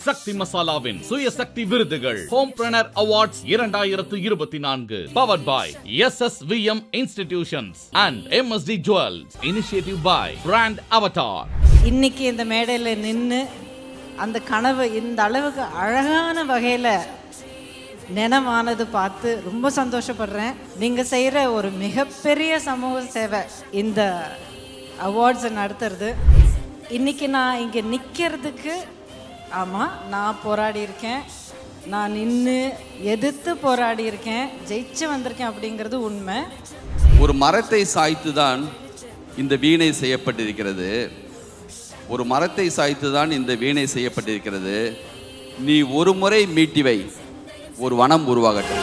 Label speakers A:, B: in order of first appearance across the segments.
A: சக்தி மசாலாவின் சுயசக்தி விருதுகள் homepreneur awards இரண்டாயிரத்து இருபத்தி நான்கு powered by S S V M institutions and M S T jewels initiative by brand avatar
B: இன்னைக்கு இந்த மேடையில் நின்று அந்த கனவு இந்த அளவுக்கு அழகான வகையில் நினைவானது பார்த்து ரொம்ப சந்தோஷப்படுறேன் நீங்கள் செய்கிற ஒரு மிகப்பெரிய சமூக சேவை இந்த அவார்ட்ஸை நடத்துறது இன்னைக்கு நான் இங்கே நிற்கிறதுக்கு ஆமாம் நான் போராடி இருக்கேன் நான் நின்று எதிர்த்து போராடி இருக்கேன் ஜெயிச்சு வந்திருக்கேன் அப்படிங்கிறது உண்மை
C: ஒரு மரத்தை சாய்த்து தான் இந்த வீணை செய்யப்பட்டிருக்கிறது ஒரு மரத்தை சாய்த்து தான் இந்த வீணை செய்யப்பட்டிருக்கிறது நீ ஒரு முறை மீட்டி வை ஒரு வனம் உருவாகட்டும்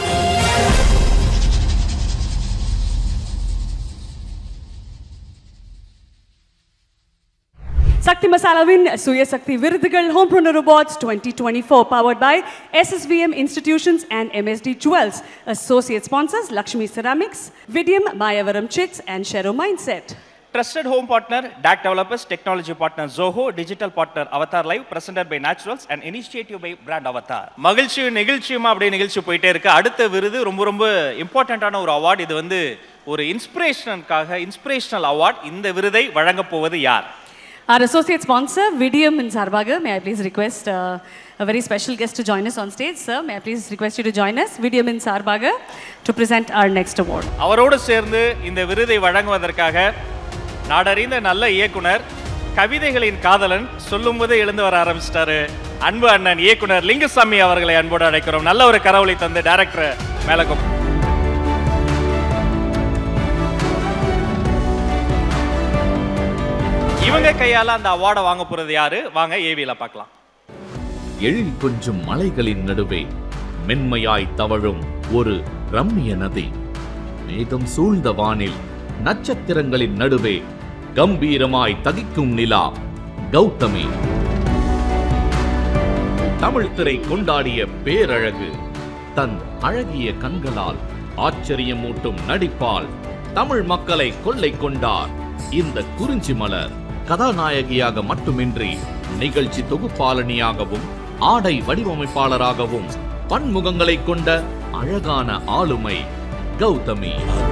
D: Sakti Masalawin Suya Sakti Virudugal Homepreneur Awards 2024 powered by SSVM Institutions and MSD Jewels. Associate sponsors Lakshmi Ceramics, Vidyam, Mayavaram Chits and Shero Mindset.
E: Trusted home partner, DAC Developers, technology partner Zoho, digital partner Avatar Live, presented by Naturals and initiative by Brand Avatar. மகிழ்ச்சியும் நிகழ்ச்சியுமா அப்படியே நிகழ்ச்சி போயிட்டே இருக்கு அடுத்த விருது ரொம்ப ரொம்ப இம்பார்ட்டண்ட்டான ஒரு அவார்டு இது வந்து ஒரு இன்ஸ்பிரேஷனுக்காக இன்ஸ்பிரேஷனல் அவார்ட் இந்த விருதை வழங்கப் போவது யார்
D: Our associate sponsor, Vidyam in Sarbaga. May I please request uh, a very special guest to join us on stage, sir? May I please request you to join us, Vidyam in Sarbaga, to present our next award.
E: அவரோடு சேர்ந்து இந்த விருதை வழங்குவதற்காக நாடறிந்த நல்ல இயக்குனர் கவிதைகளின் காதலன் சொல்லும்போது எழுந்து வர ஆரம்பிச்சிட்டாரு அன்பு அண்ணன் இயக்குனர் லிங்குசாமி அவர்களை அன்போடு அழைக்கிறோம் நல்ல ஒரு கரவொலி தந்து டைரக்டர் மேலக்கும் இவங்க கையால அந்த அவார்டை வாங்க போறது யாரு வாங்க ஏவியில பார்க்கலாம்
A: எழில் கொஞ்சும் மலைகளின் நடுவே மென்மையாய் தவழும் ஒரு ரம்மிய நதி மேகம் சூழ்ந்த வானில் நட்சத்திரங்களின் நடுவே கம்பீரமாய் தகிக்கும் நிலா கௌதமி தமிழ் திரை கொண்டாடிய பேரழகு தன் அழகிய கண்களால் ஆச்சரியமூட்டும் நடிப்பால் தமிழ் மக்களை கொள்ளை கொண்டார் இந்த குறிஞ்சி மலர் கதாநாயகியாக மட்டுமின்றி நிகழ்ச்சி தொகுப்பாளனியாகவும் ஆடை வடிவமைப்பாளராகவும் பன்முகங்களை கொண்ட அழகான ஆளுமை கௌதமி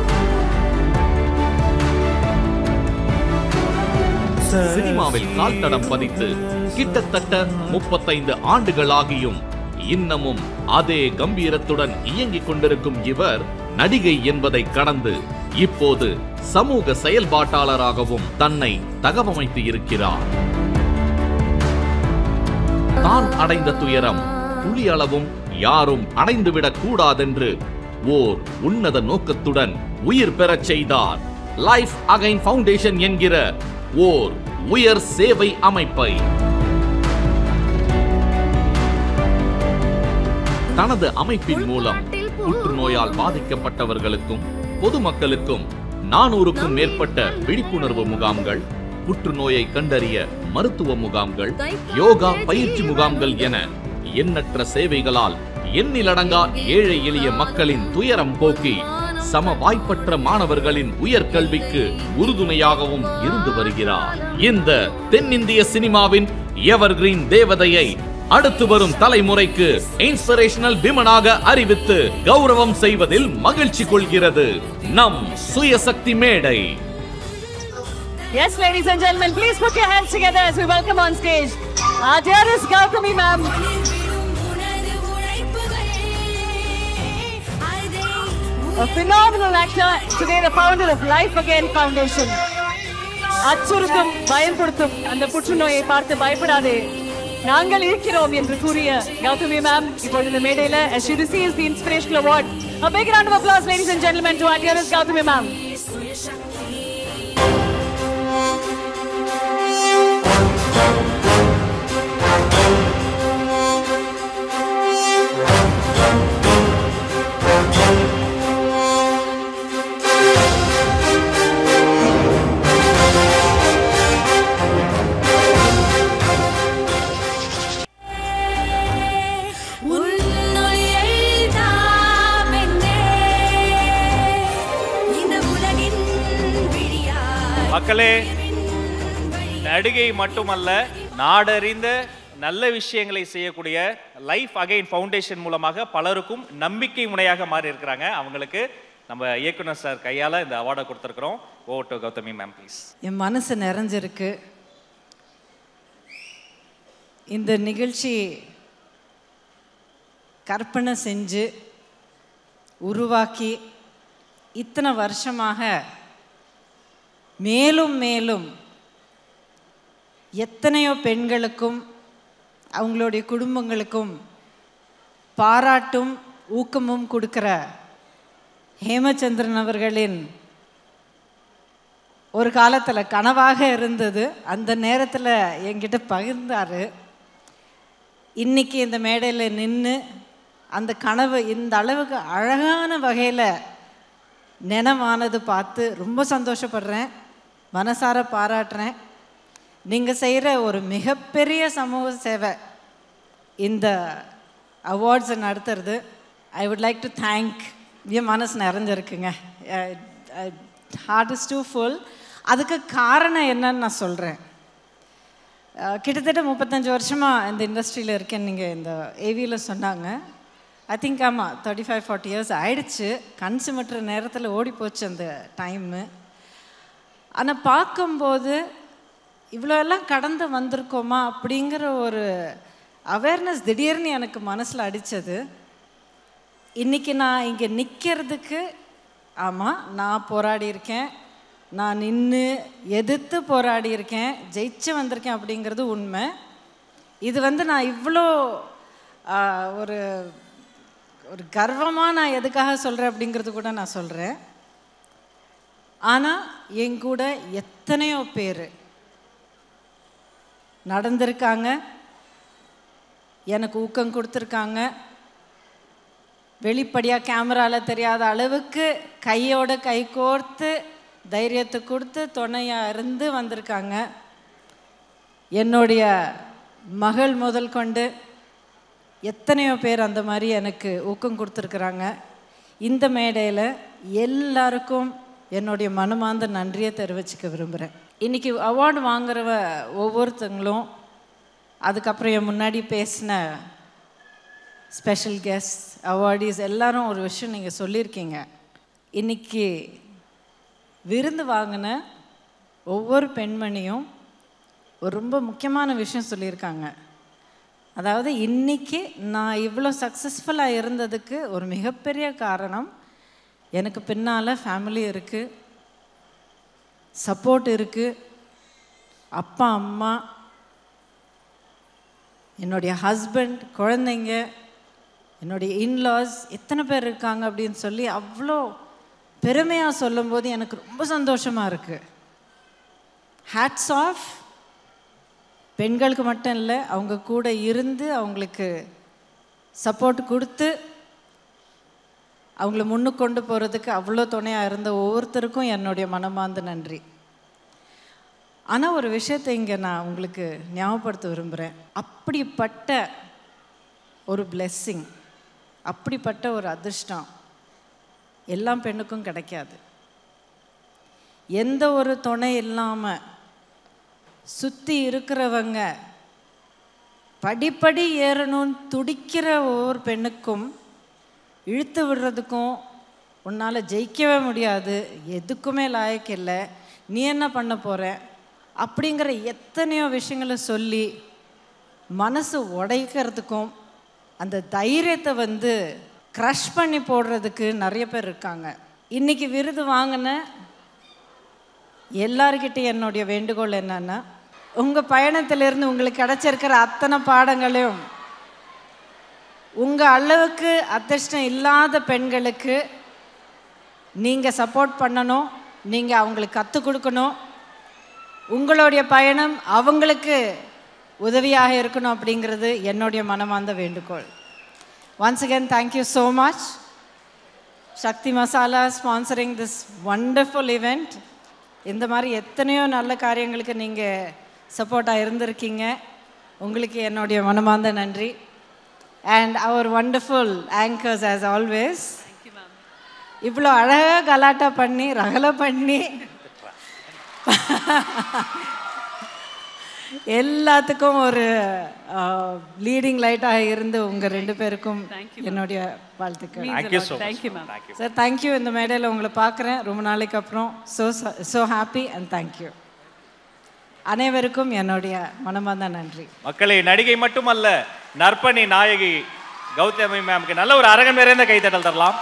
A: சினிமாவில் கால் தடம் பதித்து கிட்டத்தட்ட முப்பத்தைந்து ஆண்டுகளாகியும் இன்னமும் அதே கம்பீரத்துடன் இயங்கிக் கொண்டிருக்கும் இவர் நடிகை என்பதை கடந்து இப்போது சமூக செயல்பாட்டாளராகவும் தன்னை தகவமைத்து இருக்கிறார் தான் அடைந்த துயரம் துளி அளவும் யாரும் அடைந்துவிடக் கூடாதென்று ஓர் உன்னத நோக்கத்துடன் உயிர் பெறச் செய்தார் லைஃப் அகைன் ஃபவுண்டேஷன் என்கிற ஓர் உயர் சேவை அமைப்பை தனது அமைப்பின் மூலம் புற்றுநோயால் பாதிக்கப்பட்டவர்களுக்கும் பொதுமக்களுக்கும் நானூறுக்கும் மேற்பட்ட விழிப்புணர்வு முகாம்கள் புற்றுநோயை கண்டறிய மருத்துவ முகாம்கள் யோகா பயிற்சி முகாம்கள் என எண்ணற்ற சேவைகளால் எண்ணிலடங்கா ஏழை எளிய மக்களின் துயரம் போக்கி சம வாய்ப்பற்ற மாணவர்களின் உயர்கல்விக்கு உறுதுணையாகவும் இருந்து வருகிறார் இந்த தென்னிந்திய சினிமாவின் எவர்கிரீன் தேவதையை அடுத்து வரும் தலைமுறைக்கு இன்ஸ்பிரேஷனல் விமனாக அறிவித்து கௌரவம் செய்வதில் மகிழ்ச்சி கொள்கிறது நம் சுயசக்தி மேடை
D: Yes, ladies and gentlemen, please put your hands together as we welcome on stage our dearest Gautami ma'am. A phenomenal actor, today the founder of Life Again Foundation. அச்சுறுத்தும் பயன்படுத்தும் அந்த புற்றுநோயை பார்த்து பயப்படாதே நாங்கள் இருக்கிறோம் என்று கூறிய கௌதமி மேம் இப்பொழுது இந்த மேடையில as she receives the inspirational award a big round of applause ladies and gentlemen to our dearest Gautami ma'am
E: மக்களே நடிகை மட்டுமல்ல நாடறிந்த நல்ல விஷயங்களை செய்யக்கூடிய லைஃப் அகைன் ஃபவுண்டேஷன் மூலமாக பலருக்கும் நம்பிக்கை முனையாக மாறி இருக்கிறாங்க அவங்களுக்கு நம்ம இயக்குனர் சார் கையால் இந்த அவார்டை கொடுத்துருக்குறோம் oh to Gautami ma'am please
B: என் மனசு நிறைஞ்சிருக்கு இந்த நிகழ்ச்சி கற்பனை செஞ்சு உருவாக்கி இத்தனை வருஷமாக மேலும் மேலும் எத்தனையோ பெண்களுக்கும் அவங்களுடைய குடும்பங்களுக்கும் பாராட்டும் ஊக்கமும் கொடுக்கிற ஹேமச்சந்திரன் அவர்களின் ஒரு காலத்தில் கனவாக இருந்தது அந்த நேரத்தில் என்கிட்ட பகிர்ந்தார் இன்னைக்கு இந்த மேடையில் நின்று அந்த கனவு இந்த அளவுக்கு அழகான வகையில் நினைவானது பார்த்து ரொம்ப சந்தோஷப்படுறேன் மனசார பாராட்டுறேன் நீங்கள் செய்கிற ஒரு மிகப்பெரிய சமூக சேவை இந்த அவார்ட்ஸை நடத்துறது I would like to thank என் மனசு நிறைஞ்சிருக்குங்க ஹார்ட் இஸ் டூ ஃபுல் அதுக்கு காரணம் என்னன்னு நான் சொல்கிறேன் கிட்டத்தட்ட முப்பத்தஞ்சு வருஷமாக இந்த இண்டஸ்ட்ரியில் இருக்கேன் நீங்கள் இந்த ஏவியில் சொன்னாங்க ஐ திங்க் ஆமாம் தேர்ட்டி ஃபைவ் ஃபார்ட்டி இயர்ஸ் ஆயிடுச்சு கண் சிமிட்டுற நேரத்தில் ஓடி போச்சு அந்த டைமு ஆனால் பார்க்கும்போது இவ்வளோ எல்லாம் கடந்து வந்திருக்கோமா அப்படிங்கிற ஒரு அவேர்னஸ் திடீர்னு எனக்கு மனசில் அடித்தது இன்றைக்கி நான் இங்கே நிற்கிறதுக்கு ஆமாம் நான் போராடி இருக்கேன் நான் நின்று எதிர்த்து போராடி இருக்கேன் ஜெயிச்சு வந்திருக்கேன் அப்படிங்கிறது உண்மை இது வந்து நான் இவ்வளோ ஆ, ஒரு ஒரு கர்வமாக நான் எதுக்காக சொல்கிறேன் அப்படிங்கிறது கூட நான் சொல்கிறேன் ஆனால் என் கூட எத்தனையோ பேர் நடந்திருக்காங்க எனக்கு ஊக்கம் கொடுத்துருக்காங்க வெளிப்படையாக கேமராவில் தெரியாத அளவுக்கு கையோட கை கோர்த்து தைரியத்தை கொடுத்து துணையாக இருந்து வந்திருக்காங்க என்னுடைய மகள் முதல் கொண்டு எத்தனையோ பேர் அந்த மாதிரி எனக்கு ஊக்கம் கொடுத்துருக்குறாங்க இந்த மேடையில் எல்லாருக்கும் என்னுடைய மனமார்ந்த நன்றியை தெரிவிச்சுக்க விரும்புகிறேன் இன்றைக்கி அவார்டு வாங்குறவ ஒவ்வொருத்தங்களும் அதுக்கப்புறம் என் முன்னாடி பேசின ஸ்பெஷல் கெஸ்ட் அவார்டீஸ் எல்லாரும் ஒரு விஷயம் நீங்கள் சொல்லியிருக்கீங்க இன்னைக்கு விருந்து வாங்கின ஒவ்வொரு பெண்மணியும் ஒரு ரொம்ப முக்கியமான விஷயம் சொல்லியிருக்காங்க அதாவது இன்னைக்கு நான் இவ்வளோ சக்ஸஸ்ஃபுல்லாக இருந்ததுக்கு ஒரு மிகப்பெரிய காரணம் எனக்கு பின்னால் ஃபேமிலி இருக்குது சப்போர்ட் இருக்குது அப்பா அம்மா என்னுடைய ஹஸ்பண்ட் குழந்தைங்க என்னுடைய இன்லாஸ் எத்தனை பேர் இருக்காங்க அப்படின்னு சொல்லி அவ்வளோ பெருமையாக சொல்லும்போது எனக்கு ரொம்ப சந்தோஷமாக இருக்குது ஹேட்ஸ் ஆஃப் பெண்களுக்கு மட்டும் இல்லை அவங்க கூட இருந்து அவங்களுக்கு சப்போர்ட் கொடுத்து அவங்கள முன்னுக்கு கொண்டு போகிறதுக்கு அவ்வளோ துணையாக இருந்த ஒவ்வொருத்தருக்கும் என்னுடைய மனமார்ந்த நன்றி ஆனால் ஒரு விஷயத்தை இங்கே நான் உங்களுக்கு ஞாபகப்படுத்த விரும்புகிறேன் அப்படிப்பட்ட ஒரு blessing அப்படிப்பட்ட ஒரு அதிர்ஷ்டம் எல்லா பெண்ணுக்கும் கிடைக்காது எந்த ஒரு துணை இல்லாமல் சுற்றி இருக்கிறவங்க படிப்படி ஏறணும்னு துடிக்கிற ஒவ்வொரு பெண்ணுக்கும் இழுத்து விடுறதுக்கும் உன்னால் ஜெயிக்கவே முடியாது எதுக்குமே லாயக்கு இல்லை நீ என்ன பண்ண போகிற அப்படிங்கிற எத்தனையோ விஷயங்களை சொல்லி மனசு உடைக்கிறதுக்கும் அந்த தைரியத்தை வந்து க்ரஷ் பண்ணி போடுறதுக்கு நிறைய பேர் இருக்காங்க இன்னைக்கு விருது வாங்கின எல்லார்கிட்டையும் என்னுடைய வேண்டுகோள் என்னன்னா உங்கள் பயணத்திலிருந்து உங்களுக்கு கிடைச்சிருக்கிற அத்தனை பாடங்களையும் உங்கள் அளவுக்கு அதிர்ஷ்டம் இல்லாத பெண்களுக்கு நீங்கள் சப்போர்ட் பண்ணணும் நீங்கள் அவங்களுக்கு கற்றுக் கொடுக்கணும் உங்களுடைய பயணம் அவங்களுக்கு உதவியாக இருக்கணும் அப்படிங்கிறது என்னுடைய மனமார்ந்த வேண்டுகோள் once again thank you so much Sakthi Masala sponsoring this wonderful event இந்த மாதிரி எத்தனையோ நல்ல காரியங்களுக்கு நீங்கள் சப்போர்ட்டாக இருந்திருக்கீங்க உங்களுக்கு என்னுடைய மனமார்ந்த நன்றி and our wonderful anchors as always இவ்வளோ அழகாக கலாட்டா பண்ணி ரகலை பண்ணி எல்லாத்துக்கும் ஒரு லீடிங் லைட்டாக இருந்து உங்கள் ரெண்டு பேருக்கும் என்னுடைய வாழ்த்துக்கள்
E: thank you so
D: thank you ma'am
E: thank you
B: sir thank you இந்த மேடையில் உங்களை பார்க்குறேன் ரொம்ப நாளைக்கு அப்புறம் so so happy and thank you அனைவருக்கும் என்னுடைய மனமார்ந்த நன்றி
E: மக்களே நடிகை மட்டுமல்ல நற்பணி நாயகி கௌதமி மேம்க்கு நல்ல ஒரு அரங்கம் நிறைந்த கைத்தட்டல் தரலாம்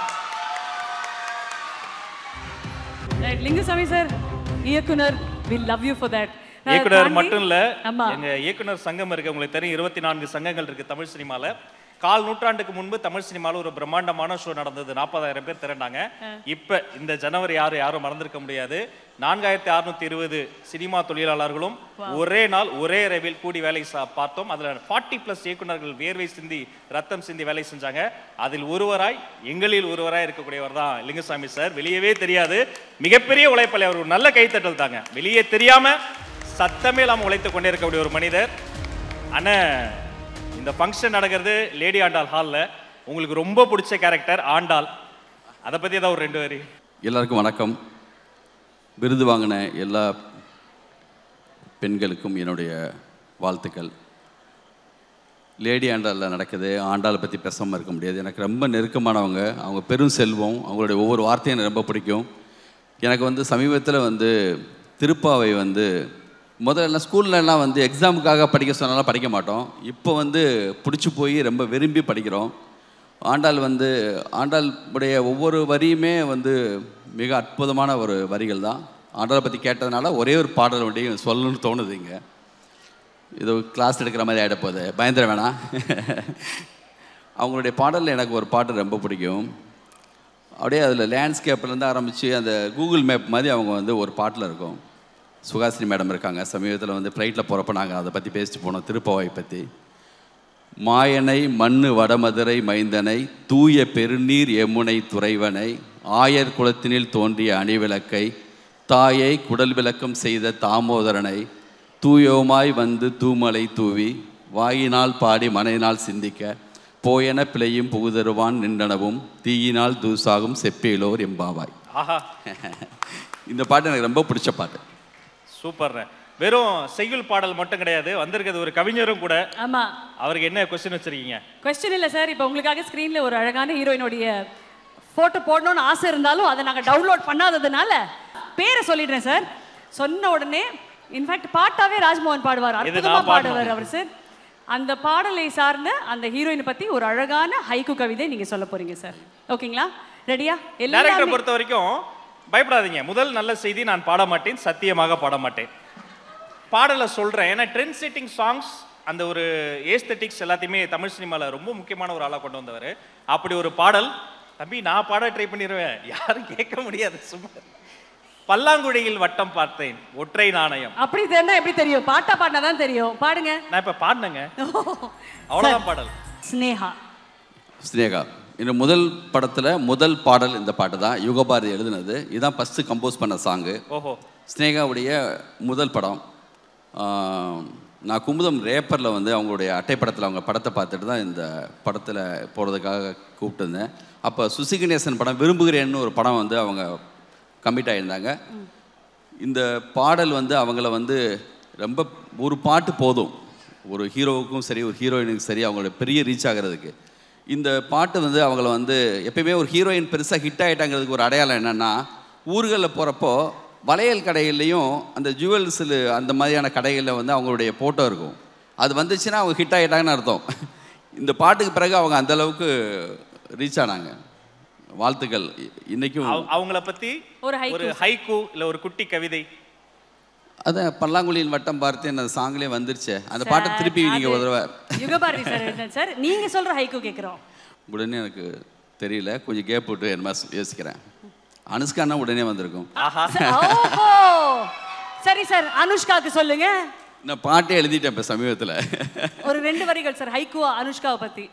D: ரைட் லிங்குசாமி சார் இயக்குனர் we love you for that
E: இயக்குனர் மட்டும் இல்ல
D: ஆமா
E: எங்க இயக்குனர் சங்கம் இருக்கு உங்களுக்கு தெரியும் இருபத்தி நான்கு சங்கங்கள் இருக்கு தமிழ் சினிமால கால் நூற்றாண்டுக்கு முன்பு தமிழ் சினிமால ஒரு பிரம்மாண்டமான ஷோ நடந்தது நாற்பதாயிரம் பேர் திரண்டாங்க இப்ப இந்த ஜனவரி ஆறு யாரும் மறந்திருக்க முடியாது நான்காயிரத்தி அறுநூத்தி இருபது சினிமா தொழிலாளர்களும் ஒரே நாள் ஒரே இரவில் கூடி வேலை சா- பார்த்தோம் அதுல ஃபார்ட்டி பிளஸ் இயக்குனர்கள் வேர்வை சிந்தி ரத்தம் சிந்தி வேலை செஞ்சாங்க அதில் ஒருவராய் எங்களில் ஒருவராய் இருக்கக்கூடியவர் தான் லிங்குசாமி சார் வெளியவே தெரியாது மிகப்பெரிய உழைப்பாளி அவர் ஒரு நல்ல கைத்தட்டல் தாங்க வெளியே தெரியாம சத்தமே இல்லாமல் உழைத்து கொண்டே இருக்கக்கூடிய ஒரு மனிதர் அண்ணன் இந்த ஃபங்க்ஷன் நடக்கிறது லேடி ஆண்டாள் ஹாலில் உங்களுக்கு ரொம்ப பிடிச்ச கேரக்டர் ஆண்டாள் அதை பற்றி ஏதாவது ஒரு ரெண்டு வரி
C: எல்லாருக்கும் வணக்கம் விருது வாங்கின எல்லா பெண்களுக்கும் என்னுடைய வாழ்த்துக்கள் லேடி ஆண்டாளில் நடக்குது ஆண்டாளை பற்றி பேசாமல் இருக்க முடியாது எனக்கு ரொம்ப நெருக்கமானவங்க அவங்க பெரும் செல்வம் அவங்களுடைய ஒவ்வொரு வார்த்தையும் எனக்கு ரொம்ப பிடிக்கும் எனக்கு வந்து சமீபத்தில் வந்து திருப்பாவை வந்து முதல்ல ஸ்கூல்லலாம் வந்து எக்ஸாமுக்காக படிக்க சொன்னாலும் படிக்க மாட்டோம் இப்போ வந்து பிடிச்சி போய் ரொம்ப விரும்பி படிக்கிறோம் ஆண்டாள் வந்து ஆண்டாள் உடைய ஒவ்வொரு வரியுமே வந்து மிக அற்புதமான ஒரு வரிகள் தான் ஆண்டாளை பற்றி கேட்டதுனால ஒரே ஒரு பாடல் வண்டியும் சொல்லணும்னு தோணுது இங்கே இது கிளாஸ் எடுக்கிற மாதிரி ஆகிட போகுது பயந்துட வேணாம் அவங்களுடைய பாடலில் எனக்கு ஒரு பாட்டு ரொம்ப பிடிக்கும் அப்படியே அதில் லேண்ட்ஸ்கேப்லேருந்து ஆரம்பித்து அந்த கூகுள் மேப் மாதிரி அவங்க வந்து ஒரு பாட்டில் இருக்கும் சுகாசினி மேடம் இருக்காங்க சமீபத்தில் வந்து ஃப்ளைட்டில் போகிறப்ப நாங்கள் அதை பற்றி பேசிட்டு போனோம் திருப்பாவை பற்றி மாயனை மண்ணு வடமதுரை மைந்தனை தூய பெருநீர் யமுனை துறைவனை ஆயர் குலத்தினில் தோன்றிய அணிவிளக்கை தாயை குடல் விளக்கம் செய்த தாமோதரனை தூயோமாய் வந்து தூமலை தூவி வாயினால் பாடி மனையினால் சிந்திக்க போயன பிழையும் புகுதருவான் நின்றனவும் தீயினால் தூசாகும் செப்பேலோர் எம்பாவாய்
E: ஆஹா
C: இந்த பாட்டு எனக்கு ரொம்ப பிடிச்ச பாட்டு
E: சூப்பர் வெறும் செய்யுள் பாடல் மட்டும் கிடையாது வந்திருக்கிறது ஒரு கவிஞரும் கூட
D: ஆமா
E: அவருக்கு என்ன கொஸ்டின் வச்சிருக்கீங்க
D: கொஸ்டின் இல்லை சார் இப்போ உங்களுக்காக ஸ்க்ரீன்ல ஒரு அழகான ஹீரோயினுடைய போட்டோ போடணும்னு ஆசை இருந்தாலும் அதை நாங்கள் டவுன்லோட் பண்ணாததுனால பேரை சொல்லிடுறேன் சார் சொன்ன உடனே இன்ஃபேக்ட் பாட்டாவே ராஜ்மோகன் பாடுவார்
E: இது
D: அற்புதமா
E: நான் பாடணும்.
D: பாடுவார் அவர் சார் அந்த பாடலை சார்ந்த அந்த ஹீரோயினை பத்தி ஒரு அழகான ஹைக்கு கவிதை நீங்க சொல்ல போறீங்க சார் ஓகேங்களா ரெடியா
E: டேரக்டரை
D: எல்லாமே
E: பொறுத்த வரைக்கும் பயப்படாதீங்க முதல் நல்ல செய்தி நான் பாட மாட்டேன் சத்தியமாக பாட மாட்டேன் பாடலை சொல்றேன் ஏன்னா ட்ரெண்ட் செட்டிங் சாங்ஸ் அந்த ஒரு ஏஸ்தட்டிக்ஸ் எல்லாத்தையுமே தமிழ் சினிமாவில் ரொம்ப முக்கியமான ஒரு ஆளாக கொண்டு வந்தவர் அப்படி ஒரு பாடல் தம்பி நான் பாட ட்ரை பண்ணிடுவேன் யாரும் கேட்க முடியாது சும்மா பல்லாங்குழியில் வட்டம் பார்த்தேன் ஒற்றை நாணயம்
D: அப்படி தெரிஞ்சா எப்படி தெரியும் பாட்டா பாடினா தான் தெரியும் பாடுங்க
E: நான் இப்ப பாடினேங்க அவ்வளவுதான் பாடல்
D: ஸ்னேகா
C: ஸ்னேகா இந்த முதல் படத்தில் முதல் பாடல் இந்த பாட்டு தான் யுகபாரதி எழுதுனது இதுதான் ஃபஸ்ட்டு கம்போஸ் பண்ண சாங்கு
E: ஓஹோ
C: ஸ்னேகாவுடைய முதல் படம் ஆம், நான் குமுதம் ரேப்பரில் வந்து அவங்களுடைய அட்டைப்படத்தில் அவங்க படத்தை பார்த்துட்டு தான் இந்த படத்தில் போகிறதுக்காக கூப்பிட்டுருந்தேன் அப்போ சுசி கணேசன் படம் விரும்புகிறேன்னு ஒரு படம் வந்து அவங்க கமிட் ஆகியிருந்தாங்க இந்த பாடல் வந்து அவங்கள வந்து ரொம்ப ஒரு பாட்டு போதும் ஒரு ஹீரோவுக்கும் சரி ஒரு ஹீரோயினுக்கும் சரி அவங்களோட பெரிய ரீச் ஆகிறதுக்கு இந்த பாட்டு வந்து அவங்கள வந்து எப்பயுமே ஒரு ஹீரோயின் பெருசாக ஹிட் ஆகிட்டாங்கிறதுக்கு ஒரு அடையாளம் என்னென்னா ஊர்களில் போகிறப்போ வளையல் கடையிலையும் அந்த ஜுவல்ஸில் அந்த மாதிரியான கடைகளில் வந்து அவங்களுடைய ஃபோட்டோ இருக்கும் அது வந்துச்சுன்னா அவங்க ஹிட் ஆகிட்டாங்கன்னு அர்த்தம் இந்த பாட்டுக்கு பிறகு அவங்க அந்த அளவுக்கு ரீச் ஆனாங்க வாழ்த்துக்கள் இ- இன்னைக்கும்
E: அவ- அவங்கள பத்தி
D: ஒரு haiku.
E: ஒரு ஹைக்கூ இல்ல ஒரு குட்டி கவிதை
C: அதான் பல்லாங்குழியின் வட்டம் பார்த்து அந்த சாங்லேயே வந்துருச்சே அந்த பாட்டை திருப்பி நீங்கள் ஒரு தடவை
D: யுகபாரதி சார் எழுதினது சார் நீங்க சொல்ற ஹைக்கு கேட்குறோம்
C: உடனே எனக்கு தெரியல கொஞ்சம் கேப் விட்டு என்ன யோசிக்கிறேன் அனுஷ்கானா உடனே வந்திருக்கும்
E: ஆஹா
D: ஓஹோ சரி சார் அனுஷ்காக்கு சொல்லுங்க
C: நான் பாட்டே எழுதிட்டேன் இப்போ சமீபத்தில்
D: ஒரு ரெண்டு வரிகள் சார் ஹைக்குவா அனுஷ்காவை பத்தி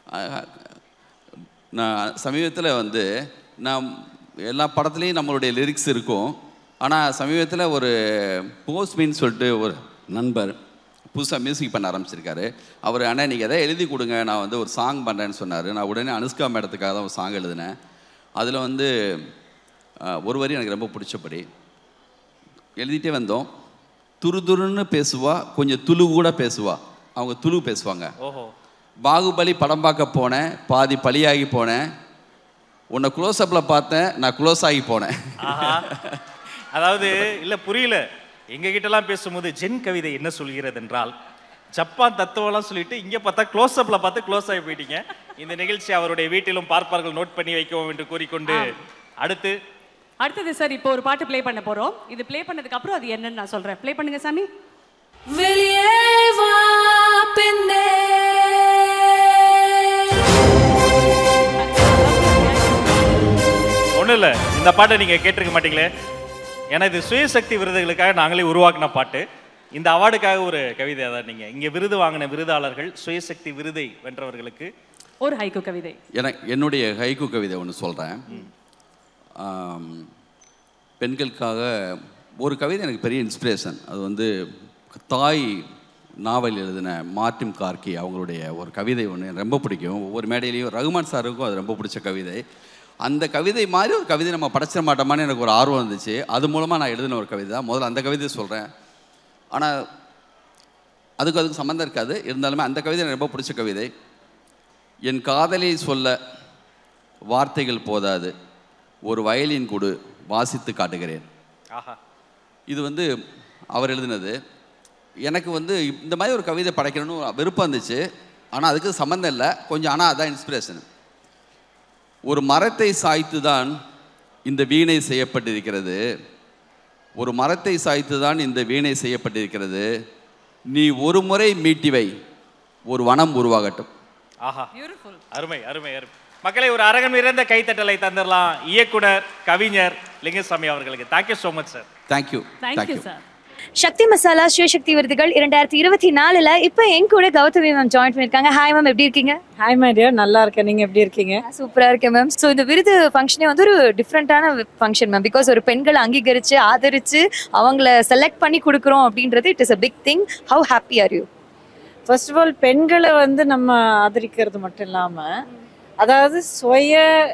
C: நான் சமீபத்தில் வந்து நான் எல்லா படத்துலேயும் நம்மளுடைய லிரிக்ஸ் இருக்கும் ஆனால் சமீபத்தில் ஒரு போஸ்ட்மின்னு சொல்லிட்டு ஒரு நண்பர் புதுசாக மியூசிக் பண்ண ஆரம்பிச்சிருக்காரு அவர் அண்ணா நீங்கள் எதாவது எழுதி கொடுங்க நான் வந்து ஒரு சாங் பண்ணுறேன்னு சொன்னார் நான் உடனே அனுஷ்கா மேடத்துக்காக தான் ஒரு சாங் எழுதினேன் அதில் வந்து அஹ், ஒரு வரி எனக்கு ரொம்ப பிடிச்சபடி எழுதிட்டே வந்தோம் துருதுருன்னு பேசுவா கொஞ்சம் துளு கூட பேசுவா அவங்க துளு பேசுவாங்க
E: ஓஹோ
C: பாகுபலி படம் பார்க்க போனேன் பாதி பலியாகி போனேன் உன்னை க்ளோஸ்அப்பில் பார்த்தேன் நான் க்ளோஸ் ஆகி போனேன்
E: ஆஹா அதாவது இல்ல புரியல எங்க கிட்டலாம் பேசும்போது ஜென் கவிதை என்ன சொல்கிறது என்றால் ஜப்பான் தத்துவம்லாம் சொல்லிட்டு இங்க பார்த்தா க்ளோஸ் அப்ல பார்த்து க்ளோஸ் ஆகி போயிட்டீங்க இந்த நிகழ்ச்சி அவருடைய வீட்டிலும் பார்ப்பார்கள் நோட் பண்ணி வைக்கவும் என்று கூறிக்கொண்டு அடுத்து
D: அடுத்தது சார் இப்போ ஒரு பாட்டு ப்ளே பண்ண போறோம் இது ப்ளே பண்ணதுக்கு அப்புறம் அது என்னன்னு நான் சொல்றேன் ப்ளே பண்ணுங்க சாமி
F: வெளியே வா பெண்ணே
E: ஒண்ணும் இல்ல இந்த பாட்டை நீங்க கேட்டிருக்க மாட்டீங்களே ஏன்னா இது சுயசக்தி விருதுகளுக்காக நாங்களே உருவாக்கின பாட்டு இந்த அவார்டுக்காக ஒரு கவிதை தான் நீங்க இங்க விருது வாங்கின விருதாளர்கள் சுயசக்தி விருதை வென்றவர்களுக்கு
D: ஒரு ஹைக்கு கவிதை
C: எனக்கு என்னுடைய ஹைக்கு கவிதை ஒன்று சொல்கிறேன் பெண்களுக்காக ஒரு கவிதை எனக்கு பெரிய இன்ஸ்பிரேஷன் அது வந்து தாய் நாவல் எழுதின மார்டின் கார்கி அவங்களுடைய ஒரு கவிதை ஒன்று எனக்கு ரொம்ப பிடிக்கும் ஒவ்வொரு மேடையிலையும் ரகுமான் சாருக்கும் அது ரொம்ப பிடிச்ச கவிதை அந்த கவிதை மாதிரி ஒரு கவிதை நம்ம படைச்சிட மாட்டோமான்னு எனக்கு ஒரு ஆர்வம் இருந்துச்சு அது மூலமாக நான் எழுதின ஒரு கவிதை தான் முதல்ல அந்த கவிதையை சொல்கிறேன் ஆனால் அதுக்கு அதுக்கு சம்மந்தம் இருக்காது இருந்தாலுமே அந்த கவிதை எனக்கு ரொம்ப பிடிச்ச கவிதை என் காதலை சொல்ல வார்த்தைகள் போதாது ஒரு வயலின் கொடு வாசித்து காட்டுகிறேன்
E: ஆஹா
C: இது வந்து அவர் எழுதினது எனக்கு வந்து இந்த மாதிரி ஒரு கவிதை படைக்கணும்னு ஒரு விருப்பம் இருந்துச்சு ஆனால் அதுக்கு சம்மந்தம் இல்லை கொஞ்சம் ஆனால் அதான் இன்ஸ்பிரேஷன் ஒரு மரத்தை சாய்த்து தான் இந்த வீணை செய்யப்பட்டிருக்கிறது ஒரு மரத்தை சாய்த்து தான் இந்த வீணை செய்யப்பட்டிருக்கிறது நீ ஒரு முறை மீட்டி வை ஒரு வனம் உருவாகட்டும்
E: ஆஹா அருமை அருமை அருமை மக்களை ஒரு அரங்கம் நிறைந்த கைத்தட்டலை தந்துடலாம் இயக்குனர் கவிஞர் லிங்கசாமி அவர்களுக்கு thank you so much sir
C: thank you
D: thank you sir
F: Sakthi Masala Sivasakthi விருதுகள் இரண்டாயிரத்தி இருபத்தி நாலுல இப்ப என் கூட கௌதமி மேம் ஜாயின் பண்ணிருக்காங்க ஹாய் மேம் எப்படி இருக்கீங்க
B: ஹாய் மை டியர் நல்லா இருக்கேன் நீங்க எப்படி இருக்கீங்க
F: சூப்பரா இருக்கேன் மேம் ஸோ இந்த விருது ஃபங்க்ஷனே வந்து ஒரு டிஃப்ரெண்டான ஃபங்க்ஷன் மேம் பிகாஸ் ஒரு பெண்களை அங்கீகரிச்சு ஆதரிச்சு அவங்கள செலக்ட் பண்ணி கொடுக்குறோம் அப்படின்றது it is a big thing how happy are you
B: first of all பெண்களை வந்து நம்ம ஆதரிக்கிறது மட்டும் இல்லாம அதாவது சுய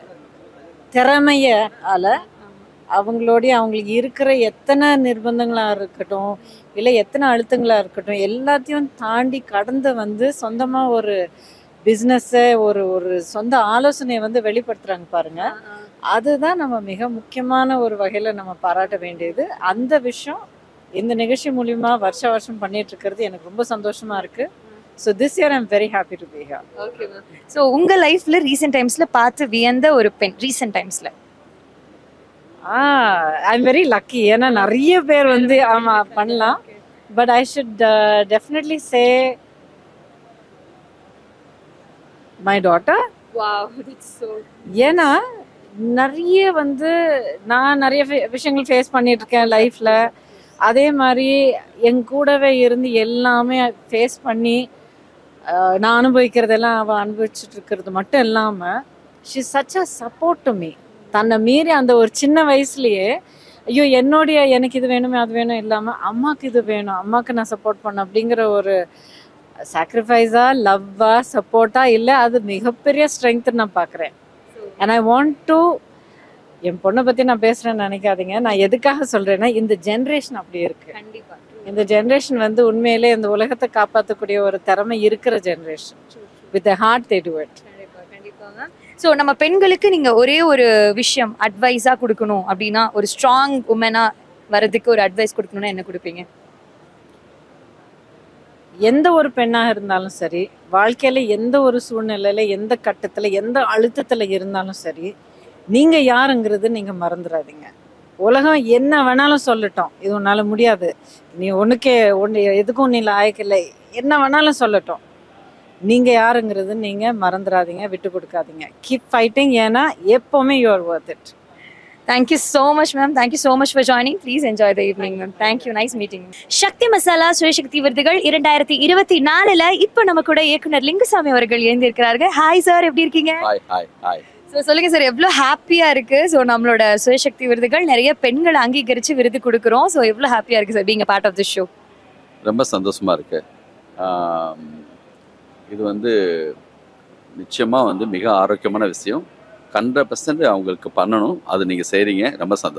B: திறமையால அவங்களுடைய அவங்களுக்கு இருக்கிற எத்தனை நிர்பந்தங்களாக இருக்கட்டும் இல்லை எத்தனை அழுத்தங்களாக இருக்கட்டும் எல்லாத்தையும் தாண்டி கடந்து வந்து சொந்தமாக ஒரு பிஸ்னஸை ஒரு ஒரு சொந்த ஆலோசனையை வந்து வெளிப்படுத்துகிறாங்க பாருங்க அதுதான் நம்ம மிக முக்கியமான ஒரு வகையில் நம்ம பாராட்ட வேண்டியது அந்த விஷயம் இந்த நிகழ்ச்சி மூலியமா வருஷ வருஷம் பண்ணிட்டு இருக்கிறது எனக்கு ரொம்ப சந்தோஷமா இருக்கு so this year I'm very happy to be here
F: okay ma'am so உங்க லைஃப்ல ரீசெண்ட் டைம்ஸ்ல பார்த்து வியந்த ஒரு பெண் ரீசெண்ட் டைம்ஸ்ல
B: ஆ ஐம் வெரி லக்கி ஏன்னா நிறைய பேர் வந்து ஆமா பண்ணலாம் but I should definitely say my daughter ஏன்னா நிறைய வந்து நான் நிறைய வி- விஷயங்கள் ஃபேஸ் பண்ணிட்டு இருக்கேன் லைஃப்ல அதே மாதிரி என் கூடவே இருந்து எல்லாமே ஃபேஸ் பண்ணி அஹ், நான் அனுபவிக்கிறதெல்லாம் அவள் அனுபவிச்சுட்டு இருக்கிறது மட்டும் இல்லாமல் she such a support to me தன்னை மீறி அந்த ஒரு சின்ன வயசுலயே ஐயோ என்னுடைய எனக்கு இது வேணுமே அது வேணும் இல்லாமல் அம்மாக்கு இது வேணும் அம்மாக்கு நான் சப்போர்ட் பண்ண அப்படிங்கிற ஒரு சாக்ரிஃபைஸா லவ்வா சப்போர்ட்டா இல்லை அது மிகப்பெரிய ஸ்ட்ரென்த் நான் பார்க்குறேன் அண்ட் ஐ வாண்ட் டு என் பொண்ணை பற்றி நான் பேசுகிறேன்னு நினைக்காதீங்க நான் எதுக்காக சொல்கிறேன்னா இந்த ஜென்ரேஷன் அப்படி இருக்கு
F: கண்டிப்பா
B: இந்த ஜென்ரேஷன் வந்து உண்மையிலே இந்த உலகத்தை காப்பாற்றக்கூடிய ஒரு திறமை இருக்கிற generation with hard they do it
F: கண்டிப்பா கண்டிப்பா மேம் ஸோ நம்ம பெண்களுக்கு நீங்க ஒரே ஒரு விஷயம் அட்வைஸா கொடுக்கணும் அப்படின்னா ஒரு ஸ்ட்ராங் உமனா வரதுக்கு ஒரு அட்வைஸ் கொடுக்கணும்னா என்ன கொடுப்பீங்க
B: எந்த ஒரு பெண்ணாக இருந்தாலும் சரி வாழ்க்கையில எந்த ஒரு சூழ்நிலையில எந்த கட்டத்துல எந்த அழுத்தத்துல இருந்தாலும் சரி நீங்க யாருங்கிறது நீங்க மறந்துடாதீங்க உலகம் என்ன வேணாலும் சொல்லட்டும் இது உன்னால முடியாது நீ ஒண்ணுக்கே ஒன்று எதுக்கும் நீ லாயக்கில்லை என்ன வேணாலும் சொல்லட்டும் நீங்க யாருங்கிறது நீங்க மறந்துடாதீங்க விட்டு கொடுக்காதீங்க கீப் ஃபைட்டிங் ஏன்னா எப்பவுமே you're worth it
F: thank you so much ma'am thank you so much for joining please enjoy the evening ma'am thank you nice meeting Sakthi Masala Suya Sakthi விருதுகள் இரண்டாயிரத்தி இருபத்தி நாலுல இப்போ நம்ம கூட இயக்குனர் லிங்குசாமி அவர்கள் எழுந்திருக்கிறார்கள் ஹாய் சார் எப்படி இருக்கீங்க
C: ஹாய் ஹாய் ஹாய்
F: ஸோ சொல்லுங்க சார் எவ்வளோ ஹாப்பியா இருக்கு ஸோ நம்மளோட சுயசக்தி விருதுகள் நிறைய பெண்களை அங்கீகரிச்சு விருது கொடுக்குறோம் ஸோ எவ்வளோ ஹாப்பியா இருக்கு sir being part of the show
C: ரொம்ப சந்தோஷமா இருக்கு ஆம், இது வந்து நிச்சயமா வந்து மிக ஆரோக்கியமான விஷயம் ஹண்ட்ரட் பர்சன்ட் அவங்களுக்கு பண்ணணும் அது நீங்க செய்றீங்க ரொம்ப சந்தோஷம்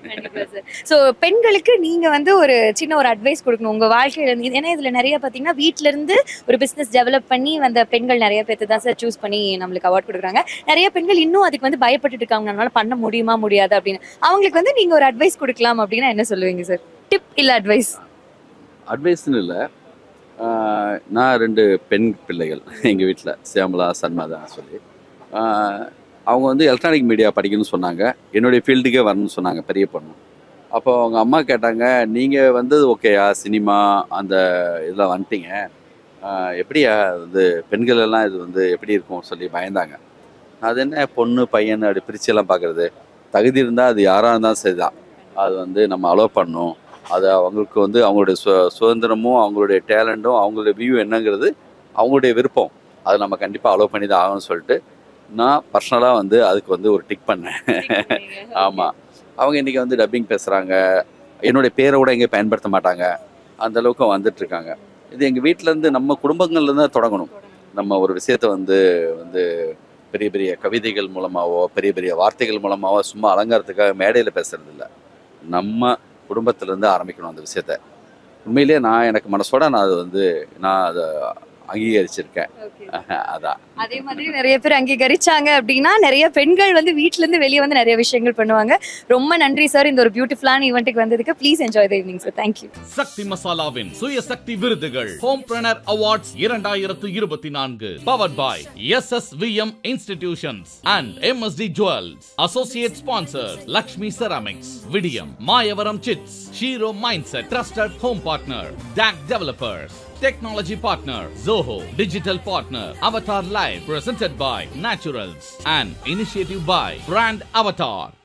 F: ஸோ பெண்களுக்கு நீங்க வந்து ஒரு சின்ன ஒரு அட்வைஸ் கொடுக்கணும் உங்க வாழ்க்கையில இருந்து ஏன்னா இதுல நிறைய பாத்தீங்கன்னா வீட்ல இருந்து ஒரு பிசினஸ் டெவலப் பண்ணி வந்த பெண்கள் நிறைய பேர்த்து தான் சார் சூஸ் பண்ணி நம்மளுக்கு அவார்ட் கொடுக்குறாங்க நிறைய பெண்கள் இன்னும் அதுக்கு வந்து பயப்பட்டுட்டு இருக்காங்க நம்மளால பண்ண முடியுமா முடியாது அப்படின்னு அவங்களுக்கு வந்து நீங்க ஒரு அட்வைஸ் கொடுக்கலாம் அப்படின்னா என்ன சொல்லுவீங்க சார் டிப் இல்ல அட்வைஸ்
C: அட்வைஸ்னு இல்லை நான் ரெண்டு பெண் பிள்ளைகள் எங்கள் வீட்டில் சியாமலா சன்மாதான் சொல்லி ஆஹ் அவங்க வந்து எலக்ட்ரானிக் மீடியா படிக்கணும்னு சொன்னாங்க என்னுடைய ஃபீல்டுக்கே வரணும்னு சொன்னாங்க பெரிய பொண்ணு அப்போ அவங்க அம்மா கேட்டாங்க நீங்கள் வந்தது ஓகேயா சினிமா அந்த இதில் வந்துட்டீங்க ஆஹ் எப்படியா வந்து பெண்கள் எல்லாம் இது வந்து எப்படி இருக்கும் சொல்லி பயந்தாங்க அது என்ன பொண்ணு பையன் அப்படி பிரிச்செல்லாம் பார்க்குறது தகுதி இருந்தால் அது யாராக இருந்தாலும் சரிதான் அது வந்து நம்ம அலோவ் பண்ணணும் அது அவங்களுக்கு வந்து அவங்களுடைய சு சுதந்திரமும் அவங்களுடைய டேலண்ட்டும் அவங்களுடைய வியூ என்னங்கிறது அவங்களுடைய விருப்பம் அதை நம்ம கண்டிப்பாக அலோவ் பண்ணி தான் ஆகணும்னு சொல்லிட்டு நான் பர்சனலாக வந்து அதுக்கு வந்து ஒரு டிக் பண்ணேன் ஆமாம் அவங்க இன்றைக்கி வந்து டப்பிங் பேசுகிறாங்க என்னுடைய பேரை கூட எங்கேயும் பயன்படுத்த மாட்டாங்க அந்த அளவுக்கு வந்துட்டு இருக்காங்க இது எங்கள் வீட்டிலேருந்து நம்ம குடும்பங்கள்லேருந்து தான் தொடங்கணும் நம்ம ஒரு விஷயத்தை வந்து வந்து பெரிய பெரிய கவிதைகள் மூலமாவோ பெரிய பெரிய வார்த்தைகள் மூலமாவோ சும்மா அலங்காரத்துக்காக மேடையில் பேசுறது இல்ல நம்ம குடும்பத்திலேருந்து ஆரம்பிக்கணும் அந்த விஷயத்த உண்மையிலேயே நான் எனக்கு மனசோட நான் அது வந்து நான் அதை அங்கீகரிச்சிருக்கேன் அதான்
F: அதே மாதிரி நிறைய பேர் அங்கீகரிச்சாங்க அப்படின்னா நிறைய பெண்கள் வந்து வீட்ல இருந்து வெளியே வந்து நிறைய விஷயங்கள் பண்ணுவாங்க ரொம்ப நன்றி சார் இந்த ஒரு பியூட்டிஃபுல்லான ஈவெண்ட்டுக்கு வந்ததுக்கு please enjoy the evening sir thank you
A: Sakthi மசாலாவின் சுய சக்தி விருதுகள் ஹோம் பிரணர் அவார்ட்ஸ் இரண்டாயிரத்து இருபத்தி நான்கு powered by S S V M institutions and M S T jewels associate sponsor Lakshmi ceramics விடியம் Mayavaram chits shero mindset trusted home partner DAC developers Technology partner Zoho, digital partner Avatar Live, presented by Naturals, and initiative by Brand Avatar.